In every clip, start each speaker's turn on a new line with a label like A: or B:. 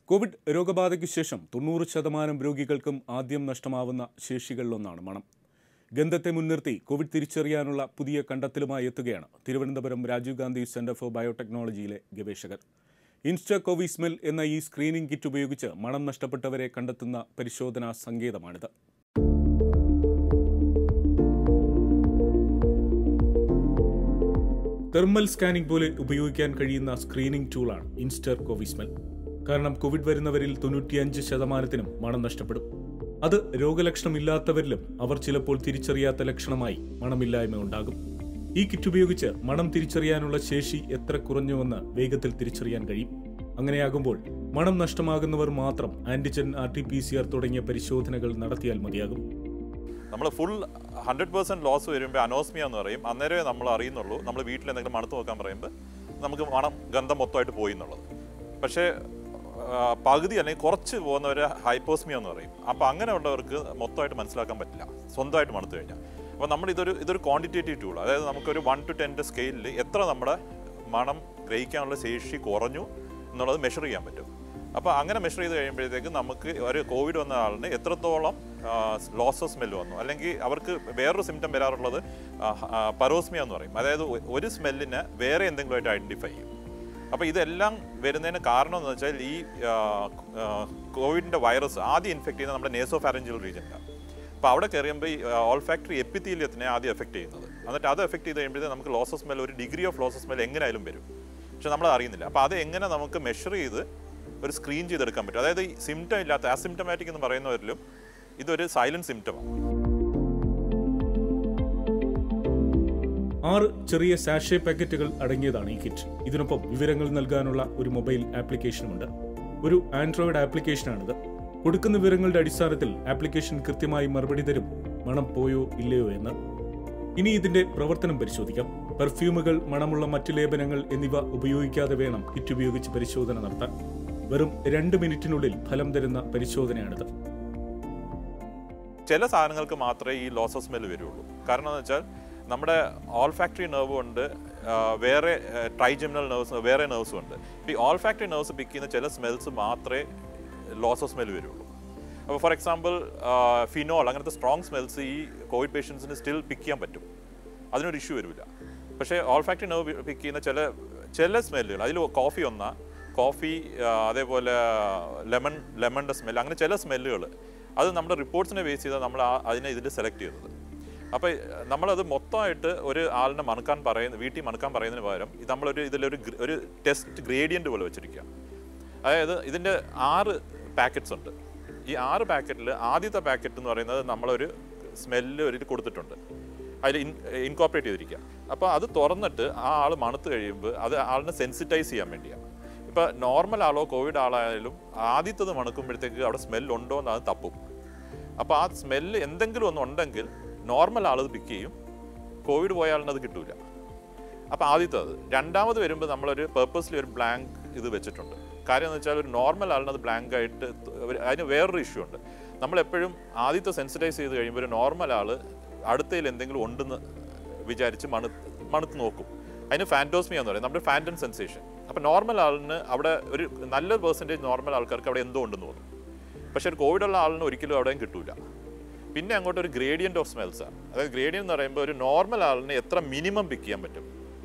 A: Covid രോഗബാധയ്ക്ക് ശേഷം തൊണ്ണൂറ് ശതമാനം രോഗികൾക്കും ആദ്യം നഷ്ടമാവുന്ന ശേഷികളിലൊന്നാണ് മണം ഗന്ധത്തെ മുൻനിർത്തി കോവിഡ് തിരിച്ചറിയാനുള്ള പുതിയ കണ്ടെത്തലുമായി എത്തുകയാണ് തിരുവനന്തപുരം രാജീവ് ഗാന്ധി സെന്റർ ഫോർ ബയോടെക്നോളജിയിലെ ഗവേഷകർ ഇൻസ്റ്റ കോവിസ്മെൽ എന്ന ഈ സ്ക്രീനിംഗ് കിറ്റ് ഉപയോഗിച്ച് മണം നഷ്ടപ്പെട്ടവരെ കണ്ടെത്തുന്ന പരിശോധനാ സങ്കേതമാണിത് തെർമൽ സ്കാനിംഗ് പോലെ ഉപയോഗിക്കാൻ കഴിയുന്ന സ്ക്രീനിംഗ് ടൂളാണ് ഇൻസ്റ്റർ കോവിസ്മെൽ കാരണം കോവിഡ് വരുന്നവരിൽ തൊണ്ണൂറ്റിയഞ്ച് ശതമാനത്തിനും മണം നഷ്ടപ്പെടും അത് രോഗലക്ഷണമില്ലാത്തവരിലും അവർ ചിലപ്പോൾ തിരിച്ചറിയാത്ത ലക്ഷണമായി മണമില്ലായ്മ ഉണ്ടാകും ഈ കിറ്റ് ഉപയോഗിച്ച് മണം തിരിച്ചറിയാനുള്ള ശേഷി എത്ര കുറഞ്ഞുവെന്ന് വേഗത്തിൽ തിരിച്ചറിയാൻ കഴിയും അങ്ങനെയാകുമ്പോൾ മണം നഷ്ടമാകുന്നവർ മാത്രം antigen R T P C R തുടങ്ങിയ പരിശോധനകൾ നടത്തിയാൽ മതിയാകും
B: നമ്മൾ ഫുൾ ഹൺഡ്രഡ് പെർസെൻറ്റ് ലോസ് വരുമ്പോൾ അനോസ്മിയ എന്ന് പറയും അന്നേരമേ നമ്മൾ അറിയുന്നുള്ളൂ നമ്മൾ വീട്ടിൽ എന്തെങ്കിലും മണത്ത് നോക്കാൻ പറയുമ്പോൾ നമുക്ക് മണം ഗന്ധം മൊത്തമായിട്ട് പോയി എന്നുള്ളത് പക്ഷേ ആ, പകുതി അല്ലെങ്കിൽ കുറച്ച് പോകുന്നവർ ഹൈപ്പോസ്മിയ എന്ന് പറയും അപ്പോൾ അങ്ങനെയുള്ളവർക്ക് മൊത്തമായിട്ട് മനസ്സിലാക്കാൻ പറ്റില്ല സ്വന്തമായിട്ട് മണത്ത് കഴിഞ്ഞാൽ അപ്പോൾ നമ്മൾ ഇതൊരു ഇതൊരു ക്വാണ്ടിറ്റേറ്റീവ് ടൂൾ അതായത് നമുക്കൊരു വൺ ടു ടെൻ്റെ സ്കെയിലിൽ എത്ര നമ്മുടെ മണം ഗ്രഹിക്കാനുള്ള ശേഷി കുറഞ്ഞു എന്നുള്ളത് മെഷർ ചെയ്യാൻ പറ്റും അപ്പോൾ അങ്ങനെ മെഷർ ചെയ്ത് കഴിയുമ്പോഴത്തേക്ക് നമുക്ക് ഒരു കോവിഡ് വന്ന ആളിന് എത്രത്തോളം ലോസ് ഓഫ് സ്മെല്ല് വന്നു അല്ലെങ്കിൽ അവർക്ക് വേറൊരു സിംറ്റം വരാറുള്ളത് പരോസ്മിയ എന്ന് പറയും അതായത് ഒ- ഒരു സ്മെല്ലിനെ വേറെ എന്തെങ്കിലുമായിട്ട് ഐഡൻറ്റിഫൈ ചെയ്യും അപ്പോൾ ഇതെല്ലാം വരുന്നതിന് കാരണം എന്ന് വെച്ചാൽ ഈ കോവിഡിൻ്റെ വൈറസ് ആദ്യം ഇൻഫെക്ട് ചെയ്യുന്നത് നമ്മുടെ നേസോ ഫാരഞ്ചൽ റീജിയനിലാണ് അപ്പോൾ അവിടെ കയറിയുമ്പോൾ ഈ ഓൾഫാക്ടറി എപ്പിത്തീലിയത്തിനെ ആദ്യം എഫക്ട് ചെയ്യുന്നത് എന്നിട്ട് അത് എഫക്ട് ചെയ്ത് കഴിയുമ്പോഴത്തേക്ക് നമുക്ക് ലോസ് ഓഫ് സ്മെൽ ഒരു degree of loss of smell എങ്ങനെയായാലും വരും പക്ഷെ നമ്മൾ അറിയുന്നില്ല അപ്പോൾ അത് എങ്ങനെ നമുക്ക് മെഷർ ചെയ്ത് ഒരു സ്ക്രീൻ ചെയ്തെടുക്കാൻ പറ്റും അതായത് ഈ സിംറ്റം ഇല്ലാത്ത അസിംറ്റമാറ്റിക് എന്ന് പറയുന്നവരിലും ഇതൊരു സൈലന്റ് സിംറ്റമാണ്
A: ആറ് ചെറിയ സാഷെ പാക്കറ്റുകൾ അടങ്ങിയതാണ് ഈ കിറ്റ് ഇതിനൊപ്പം വിവരങ്ങൾ നൽകാനുള്ള ഒരു മൊബൈൽ ആപ്ലിക്കേഷനുമുണ്ട് ഒരു ആൻഡ്രോയിഡ് ആപ്ലിക്കേഷനാണിത് കൊടുക്കുന്ന വിവരങ്ങളുടെ അടിസ്ഥാനത്തിൽ ആപ്ലിക്കേഷൻ കൃത്യമായി മറുപടി തരും മണം പോയോ ഇല്ലയോ എന്ന് ഇനി ഇതിന്റെ പ്രവർത്തനം പരിശോധിക്കാം പെർഫ്യൂമുകൾ മണമുള്ള മറ്റ് ലേപനങ്ങൾ എന്നിവ ഉപയോഗിക്കാതെ വേണം കിറ്റ് ഉപയോഗിച്ച് പരിശോധന നടത്താൻ വെറും രണ്ട് മിനിറ്റിനുള്ളിൽ ഫലം തരുന്ന പരിശോധനയാണിത്
B: ചില സാധനങ്ങൾക്ക് മാത്രമേ ഈ ലോസ് ഓഫ് സ്മെൽ വരുള്ളൂ കാരണം എന്ന് വെച്ചാൽ നമ്മുടെ ഓൾ ഫാക്ടറി നെർവ് ഉണ്ട് ആ, വേറെ ട്രൈജെമിനൽ നെർവ്സ് വേറെ നെർവ്സും ഉണ്ട് ഇപ്പോൾ ഈ ഓൾ ഫാക്ടറി നെർവ്സ് പിക്ക് ചെയ്യുന്ന ചില സ്മെൽസ് മാത്രമേ ലോസ് ഓഫ് സ്മെൽ വരുള്ളൂ അപ്പോൾ ഫോർ എക്സാമ്പിൾ ഫിനോൾ അങ്ങനത്തെ സ്ട്രോങ് സ്മെൽസ് ഈ കോവിഡ് പേഷ്യൻസിന് സ്റ്റിൽ പിക്ക് ചെയ്യാൻ പറ്റും അതിനൊരു ഇഷ്യൂ വരില്ല പക്ഷേ ഓൾ ഫാക്ടറി നെർവ് പിക്ക് ചെയ്യുന്ന ചില ചില സ്മെല്ലുകൾ അതിൽ കോഫി ഒന്നാ കോഫി ആ, അതേപോലെ ലെമൺ ലെമണിൻ്റെ സ്മെൽ അങ്ങനെ ചില സ്മെല്ലുകൾ അത് നമ്മുടെ റിപ്പോർട്ട്സിനെ ബേസ് ചെയ്താൽ നമ്മൾ ആ- അതിനെ ഇതിൽ സെലക്ട് ചെയ്യുന്നത് അപ്പോൾ നമ്മളത് മൊത്തമായിട്ട് ഒരു ആളിനെ മണക്കാൻ പറയുന്ന വീട്ടിൽ മണക്കാൻ പറയുന്നതിന് പകരം ഇത് നമ്മളൊരു ഇതിലൊരു ഗ്ര- ഒരു ടെസ്റ്റ് ഗ്രേഡിയൻ്റ് പോലെ വെച്ചിരിക്കുക അതായത് ഇതിൻ്റെ ആറ് പാക്കറ്റ്സ് ഉണ്ട് ഈ ആറ് പാക്കറ്റിൽ ആദ്യത്തെ പാക്കറ്റ് എന്ന് പറയുന്നത് നമ്മളൊരു സ്മെല്ല് ഒരു ഇത് കൊടുത്തിട്ടുണ്ട് അതിൽ ഇൻ ഇൻകോപ്പറേറ്റ് ചെയ്തിരിക്കുക അപ്പോൾ അത് തുറന്നിട്ട് ആ ആൾ മണത്ത് കഴിയുമ്പോൾ അത് ആളിനെ സെൻസിറ്റൈസ് ചെയ്യാൻ വേണ്ടിയാണ് ഇപ്പോൾ നോർമൽ ആളോ കോവിഡ് ആളായാലും ആദ്യത്തത് മണക്കുമ്പോഴത്തേക്ക് അവിടെ സ്മെൽ ഉണ്ടോ എന്ന് അത് തപ്പും അപ്പോൾ ആ സ്മെല്ല് എന്തെങ്കിലും ഒന്ന് ഉണ്ടെങ്കിൽ നോർമൽ ആളത് പിക്ക് ചെയ്യും കോവിഡ് പോയാലിന് അത് കിട്ടൂല അപ്പോൾ ആദ്യത്തേത് രണ്ടാമത് വരുമ്പോൾ നമ്മളൊരു പേർപ്പസ്ലി ഒരു ബ്ലാങ്ക് ഇത് വെച്ചിട്ടുണ്ട് കാര്യം എന്ന് വെച്ചാൽ ഒരു നോർമൽ ആളിന് അത് ബ്ലാങ്ക് ആയിട്ട് ത- ഒരു- അതിന് വേറൊരു ഇഷ്യൂ ഉണ്ട് നമ്മളെപ്പോഴും ആദ്യത്തെ സെൻസിറ്റൈസ് ചെയ്ത് കഴിയുമ്പോൾ ഒരു നോർമൽ ആൾ അടുത്തതിൽ എന്തെങ്കിലും ഉണ്ടെന്ന് വിചാരിച്ച് മണു മണുത്ത് നോക്കും അതിന് ഫാൻറ്റോസ്മിയ എന്ന് പറയും നമ്മുടെ ഫാൻറ്റൻ സെൻസേഷൻ അപ്പോൾ നോർമൽ ആളിന് അവിടെ ഒരു നല്ല പെർസെൻറ്റേജ് നോർമൽ ആൾക്കാർക്ക് അവിടെ എന്തോ ഉണ്ടെന്ന് തോന്നും പക്ഷേ ഒരു കോവിഡ് ഉള്ള ആളിന് ഒരിക്കലും അവിടെയും കിട്ടൂല പിന്നെ അങ്ങോട്ട് ഒരു ഗ്രേഡിയൻ്റ് ഓഫ് സ്മെൽസാണ് അതായത് ഗ്രേഡിയൻ എന്ന് പറയുമ്പോൾ ഒരു നോർമൽ ആളിന് എത്ര മിനിമം പിക്ക് ചെയ്യാൻ പറ്റും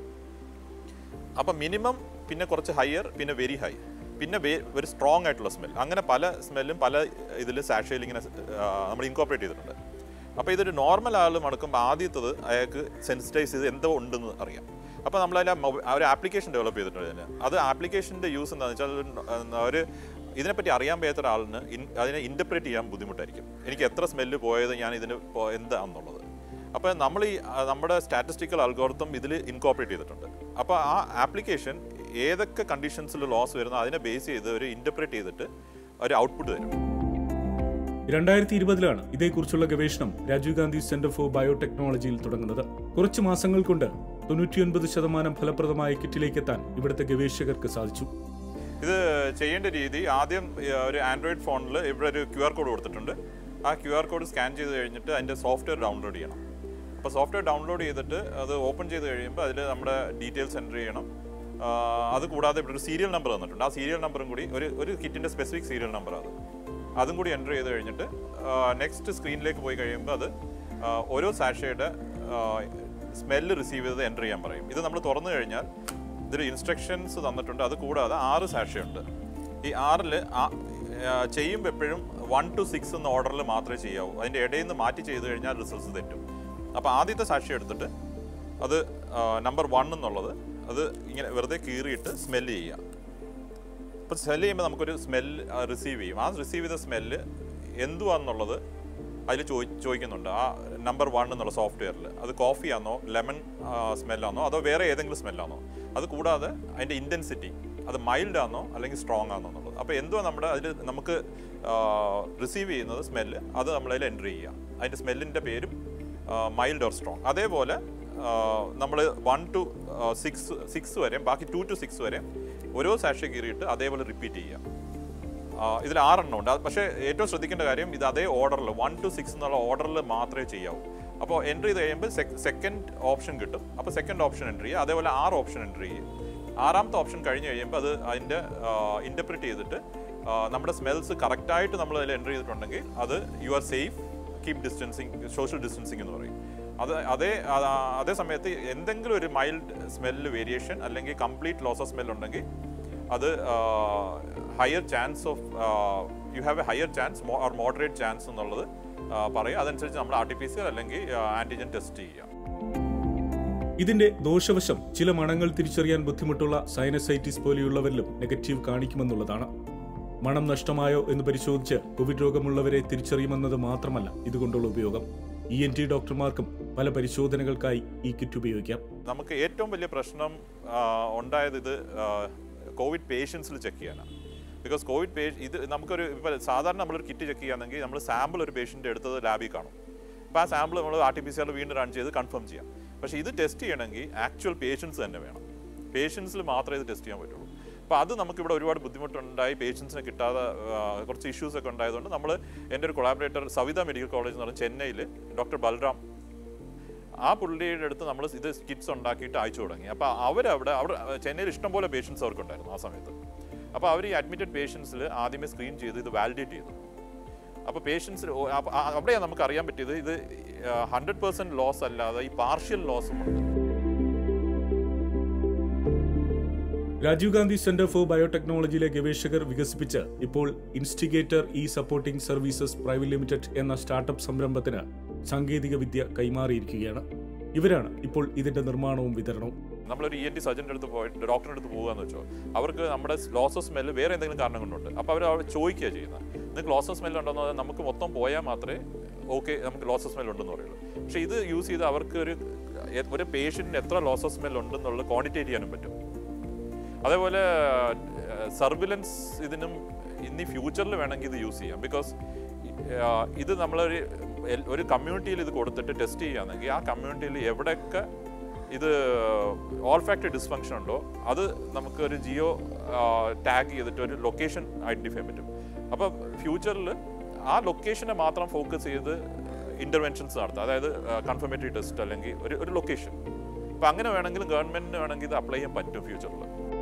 B: അപ്പം മിനിമം പിന്നെ കുറച്ച് ഹയർ പിന്നെ വെരി ഹൈ പിന്നെ വേ- ഒരു സ്ട്രോങ് ആയിട്ടുള്ള സ്മെൽ അങ്ങനെ പല സ്മെല്ലും പല ഇതിൽ സാഷയിൽ ഇങ്ങനെ ആ, നമ്മൾ ഇൻകോപ്പറേറ്റ് ചെയ്തിട്ടുണ്ട് അപ്പോൾ ഇതൊരു നോർമൽ ആൾ മണക്കുമ്പോൾ ആദ്യത്തത് അയാൾക്ക് സെൻസിറ്റൈസ് ചെയ്ത് എന്തോ ഉണ്ടെന്ന് അറിയാം അപ്പോൾ നമ്മൾ അതിൽ ആ ഒരു ആപ്ലിക്കേഷൻ ഡെവലപ്പ് ചെയ്തിട്ടുണ്ട് അതിന് അത് ആപ്ലിക്കേഷൻ്റെ യൂസ് എന്താണെന്ന് വെച്ചാൽ ഒരു- ഒരു ഇതിനെപ്പറ്റി അറിയാൻ വയ്യാത്ത ആളിന് ഇൻ- അതിനെ ഇൻ്റർപ്രേറ്റ് ചെയ്യാൻ ബുദ്ധിമുട്ടായിരിക്കും എനിക്ക് എത്ര സ്മെല്ല് പോയത് ഞാൻ ഇതിന് പോ- എന്താണെന്നുള്ളത് അപ്പോൾ നമ്മൾ ഈ ആ, നമ്മുടെ സ്റ്റാറ്റിസ്റ്റിക്കൽ അൽഗോർത്തം ഇതിൽ ഇൻകോപ്പറേറ്റ് ചെയ്തിട്ടുണ്ട് അപ്പോൾ ആ ആപ്ലിക്കേഷൻ ഏതൊക്കെ കണ്ടീഷൻസിൽ ലോസ് വരുന്നോ അതിനെ ബേസ് ചെയ്ത് ഒരു ഇൻ്റർപ്രേറ്റ് ചെയ്തിട്ട് ഒരു ഔട്ട്പുട്ട് തരും
A: രണ്ടായിരത്തി ഇരുപതിലാണ് ഇതേക്കുറിച്ചുള്ള ഗവേഷണം രാജീവ് ഗാന്ധി സെന്റർ ഫോർ ബയോടെക്നോളജിയിൽ തുടങ്ങുന്നത് കുറച്ച് മാസങ്ങൾ കൊണ്ട് തൊണ്ണൂറ്റിയൊൻപത് ശതമാനം ഫലപ്രദമായ കിറ്റിലേക്ക് എത്താൻ ഇവിടുത്തെ ഗവേഷകർക്ക് സാധിച്ചു
B: ഇത് ചെയ്യേണ്ട രീതി ആദ്യം ഈ, ഒരു ആൻഡ്രോയിഡ് ഫോണിൽ ഇവിടെ ഒരു ക്യു ആർ കോഡ് കൊടുത്തിട്ടുണ്ട് ആ ക്യു ആർ കോഡ് സ്കാൻ ചെയ്ത് കഴിഞ്ഞിട്ട് അതിൻ്റെ സോഫ്റ്റ്വെയർ ഡൗൺലോഡ് ചെയ്യണം അപ്പോൾ സോഫ്റ്റ്വെയർ ഡൗൺലോഡ് ചെയ്തിട്ട് അത് ഓപ്പൺ ചെയ്ത് കഴിയുമ്പോൾ അതിൽ നമ്മുടെ ഡീറ്റെയിൽസ് എൻ്റർ ചെയ്യണം ആ, അത് കൂടാതെ ഇവിടെ ഒരു സീരിയൽ നമ്പർ തന്നിട്ടുണ്ട് ആ സീരിയൽ നമ്പറും കൂടി ഒരു ഒരു കിറ്റിൻ്റെ സ്പെസിഫിക് സീരിയൽ നമ്പർ അത് അതും കൂടി എൻ്റർ ചെയ്ത് കഴിഞ്ഞിട്ട് നെക്സ്റ്റ് സ്ക്രീനിലേക്ക് പോയി കഴിയുമ്പോൾ അത് ആ, ഓരോ സാഷയുടെ സ്മെല്ല് റിസീവ് ചെയ്തത് എൻ്റർ ചെയ്യാൻ പറയും ഇത് നമ്മൾ തുറന്നു കഴിഞ്ഞാൽ ഇതിൽ ഇൻസ്ട്രക്ഷൻസ് തന്നിട്ടുണ്ട് അത് കൂടാതെ ആറ് സാഷയുണ്ട് ഈ ആറിൽ ചെയ്യുമ്പോൾ എപ്പോഴും വൺ ടു സിക്സ് എന്ന ഓർഡറിൽ മാത്രമേ ചെയ്യാവൂ അതിൻ്റെ ഇടയിൽ നിന്ന് മാറ്റി ചെയ്ത് കഴിഞ്ഞാൽ റിസൾട്ട്സ് തെറ്റും അപ്പോൾ ആദ്യത്തെ സാക്ഷി എടുത്തിട്ട് അത് നമ്പർ വൺ എന്നുള്ളത് അത് ഇങ്ങനെ വെറുതെ കീറിയിട്ട് സ്മെല്ല് ചെയ്യുക അപ്പോൾ സ്മെല്ല് ചെയ്യുമ്പോൾ നമുക്കൊരു സ്മെല്ല് റിസീവ് ചെയ്യും ആ റിസീവ് ചെയ്ത സ്മെല്ല് എന്തുവാന്നുള്ളത് അതിൽ ചോദി ചോദിക്കുന്നുണ്ട് ആ നമ്പർ വൺ എന്നുള്ള സോഫ്റ്റ്വെയറിൽ അത് കോഫി ആണോ ലെമൺ സ്മെല്ലാണോ അതോ വേറെ ഏതെങ്കിലും സ്മെല്ലാണോ അത് കൂടാതെ അതിൻ്റെ ഇൻറ്റൻസിറ്റി അത് മൈൽഡ് ആണോ അല്ലെങ്കിൽ സ്ട്രോങ് ആണോ എന്നുള്ളത് അപ്പോൾ എന്തുവാ നമ്മുടെ അതിൽ നമുക്ക് റിസീവ് ചെയ്യുന്നത് സ്മെല്ല് അത് നമ്മളതിൽ എൻട്രി ചെയ്യുക അതിൻ്റെ സ്മെല്ലിൻ്റെ പേരും മൈൽഡ് ഓർ സ്ട്രോങ് അതേപോലെ നമ്മൾ വൺ ടു സിക്സ് സിക്സ് വരെ ബാക്കി ടു ടു സിക്സ് വരെ ഓരോ സാഷ കീറിയിട്ട് അതേപോലെ റിപ്പീറ്റ് ചെയ്യുക ആ, ഇതിൽ ആറെണ്ണം ഉണ്ട് അത് പക്ഷേ ഏറ്റവും ശ്രദ്ധിക്കേണ്ട കാര്യം ഇത് അതേ ഓർഡറിൽ വൺ ടു സിക്സ് എന്നുള്ള ഓർഡറിൽ മാത്രമേ ചെയ്യാവൂ അപ്പോൾ എൻട്രി ചെയ്ത് കഴിയുമ്പോൾ സെക്കൻഡ് ഓപ്ഷൻ കിട്ടും അപ്പോൾ സെക്കൻഡ് ഓപ്ഷൻ എൻട്രി ചെയ്യുക അതേപോലെ ആറ് ഓപ്ഷൻ എൻട്രി ചെയ്യും ആറാമത്തെ ഓപ്ഷൻ കഴിഞ്ഞ് കഴിയുമ്പോൾ അത് അതിൻ്റെ ഇൻ്റർപ്രിറ്റ് ചെയ്തിട്ട് ആ, നമ്മുടെ സ്മെൽസ് കറക്റ്റായിട്ട് നമ്മൾ അതിൽ എൻട്രി ചെയ്തിട്ടുണ്ടെങ്കിൽ അത് you are safe keep distancing social distancing എന്ന് പറയും അത് അതേ ആ- അതേ സമയത്ത് എന്തെങ്കിലും ഒരു മൈൽഡ് സ്മെല്ല് വേരിയേഷൻ അല്ലെങ്കിൽ കംപ്ലീറ്റ് ലോസ് ഓഫ് സ്മെൽ ഉണ്ടെങ്കിൽ അത് higher chance of you have a higher chance or moderate chance എന്നുള്ളത് ആ, പറയും അതനുസരിച്ച് നമ്മൾ ആർ ടി പി സി അല്ലെങ്കിൽ ആൻറ്റിജൻ ടെസ്റ്റ് ചെയ്യുക
A: ഇതിന്റെ ദോഷവശം ചില മണങ്ങൾ തിരിച്ചറിയാൻ ബുദ്ധിമുട്ടുള്ള സൈനസൈറ്റിസ് പോലെയുള്ളവരിലും നെഗറ്റീവ് കാണിക്കുമെന്നുള്ളതാണ് മണം നഷ്ടമായോ എന്ന് പരിശോധിച്ച് കോവിഡ് രോഗമുള്ളവരെ തിരിച്ചറിയുമെന്നത് മാത്രമല്ല ഇതുകൊണ്ടുള്ള ഉപയോഗം ഇ എൻ ടി ഡോക്ടർമാർക്കും പല പരിശോധനകൾക്കായി ഈ കിറ്റ് ഉപയോഗിക്കാം
B: നമുക്ക് ഏറ്റവും വലിയ പ്രശ്നം ആ, ഉണ്ടായത് ഇത് കോവിഡ് പേഷ്യൻസിൽ ചെക്ക് ചെയ്യാനാണ് ബിക്കോസ് കോവിഡ് പേ ഇത് നമുക്കൊരു ഇപ്പോൾ സാധാരണ നമ്മളൊരു കിറ്റ് ചെക്ക് ചെയ്യുകയാണെങ്കിൽ നമ്മൾ സാമ്പിൾ ഒരു പേഷ്യൻ്റ് എടുത്തത് ലാബിൽ കാണും അപ്പോൾ ആ സാമ്പിൾ നമ്മൾ R T P C R വീണ്ടും റൺ ചെയ്ത് കൺഫേം ചെയ്യാം പക്ഷേ ഇത് ടെസ്റ്റ് ചെയ്യണമെങ്കിൽ ആക്ച്വൽ പേഷ്യൻസ് തന്നെ വേണം പേഷ്യൻസിൽ മാത്രമേ ഇത് ടെസ്റ്റ് ചെയ്യാൻ പറ്റുള്ളൂ അപ്പോൾ അത് നമുക്കിവിടെ ഒരുപാട് ബുദ്ധിമുട്ടുണ്ടായി പേഷ്യൻസിനെ കിട്ടാതെ ആ, കുറച്ച് ഇഷ്യൂസ് ഒക്കെ ഉണ്ടായതുകൊണ്ട് നമ്മൾ എൻ്റെ ഒരു കൊളാബറേറ്റർ സവിത മെഡിക്കൽ കോളേജ് എന്ന് പറഞ്ഞ ചെന്നൈയിൽ ഡോക്ടർ ബൽറാം ആ പുള്ളിയുടെ അടുത്ത് നമ്മൾ ഇത് കിറ്റ്സ് ഉണ്ടാക്കിയിട്ട് അയച്ചു തുടങ്ങി അപ്പോൾ അവരവിടെ അവിടെ ചെന്നൈയിൽ ഇഷ്ടംപോലെ പേഷ്യൻസ് അവർക്കുണ്ടായിരുന്നു ആ സമയത്ത് അപ്പോൾ അവർ ഈ അഡ്മിറ്റഡ് പേഷ്യൻസിൽ ആദ്യമേ സ്ക്രീൻ ചെയ്ത് ഇത് വാലിഡേറ്റ് ചെയ്തു അപ്പോൾ പേഷ്യൻസിൽ അവിടെയാണ് നമുക്ക് അറിയാൻ പറ്റിയത് ഇത് ഹൺഡ്രഡ് പെർസെൻറ്റ് ലോസ് അല്ലാതെ ഈ പാർഷ്യൽ ലോസും ഉണ്ട്
A: രാജീവ് ഗാന്ധി സെന്റർ ഫോർ ബയോടെക്നോളജിയിലെ ഗവേഷകർ വികസിപ്പിച്ച് ഇപ്പോൾ instigator E supporting services private limited എന്ന സ്റ്റാർട്ടപ്പ് സംരംഭത്തിന് സാങ്കേതിക വിദ്യ കൈമാറിയിരിക്കുകയാണ് ഇവരാണ് ഇപ്പോൾ ഇതിന്റെ നിർമ്മാണവും വിതരണവും
B: നമ്മളൊരു ഇ എൻ ടി സർജൻ്റെ അടുത്ത് പോയിട്ട് ഡോക്ടറിൻ്റെ അടുത്ത് പോകുകയെന്ന് വെച്ചോ അവർക്ക് നമ്മുടെ ലോസ് ഓഫ് സ്മെല്ല് വേറെ എന്തെങ്കിലും കാരണം കൊണ്ടുണ്ട് അപ്പോൾ അവർ അവിടെ ചോദിക്കുക ചെയ്യുന്നത് നിങ്ങൾക്ക് ലോസ് ഓഫ് സ്മെല്ല് ഉണ്ടെന്ന് പറഞ്ഞാൽ നമുക്ക് മൊത്തം പോയാൽ മാത്രമേ ഓക്കെ നമുക്ക് ലോസ് ഓഫ് സ്മെൽ ഉണ്ടെന്ന് പറയുള്ളൂ പക്ഷേ ഇത് യൂസ് ചെയ്ത് അവർക്ക് ഒരു ഒരു പേഷ്യൻറ്റിന് എത്ര ലോസ് ഓഫ് സ്മെൽ ഉണ്ടെന്നുള്ളത് ക്വാണ്ടിറ്റേറ്റ് ചെയ്യാനും പറ്റും അതേപോലെ സർവിലൻസ് ഇതിനും ഇനി ഫ്യൂച്ചറിൽ വേണമെങ്കിൽ ഇത് യൂസ് ചെയ്യാം ബിക്കോസ് ഇത് നമ്മളൊരു എൽ- ഒരു കമ്മ്യൂണിറ്റിയിൽ ഇത് കൊടുത്തിട്ട് ടെസ്റ്റ് ചെയ്യുകയാണെങ്കിൽ ആ കമ്മ്യൂണിറ്റിയിൽ എവിടെയൊക്കെ ഇത് ഓൾ ഫാക്ടറി ഡിസ്ഫങ്ഷൻ ഉണ്ടോ അത് നമുക്ക് ഒരു ജിയോ ടാഗ് ചെയ്തിട്ട് ഒരു ലൊക്കേഷൻ ഐഡൻറ്റിഫൈ ചെയ്യാൻ പറ്റും അപ്പോൾ ഫ്യൂച്ചറിൽ ആ ലൊക്കേഷനെ മാത്രം ഫോക്കസ് ചെയ്ത് ഇൻ്റർവെൻഷൻസ് നടത്താം അതായത് കൺഫർമേറ്ററി ടെസ്റ്റ് അല്ലെങ്കിൽ ഒരു ഒരു ലൊക്കേഷൻ അപ്പോൾ അങ്ങനെ വേണമെങ്കിലും ഗവൺമെൻറ്റിന് വേണമെങ്കിൽ ഇത് അപ്ലൈ ചെയ്യാൻ പറ്റും ഫ്യൂച്ചറിൽ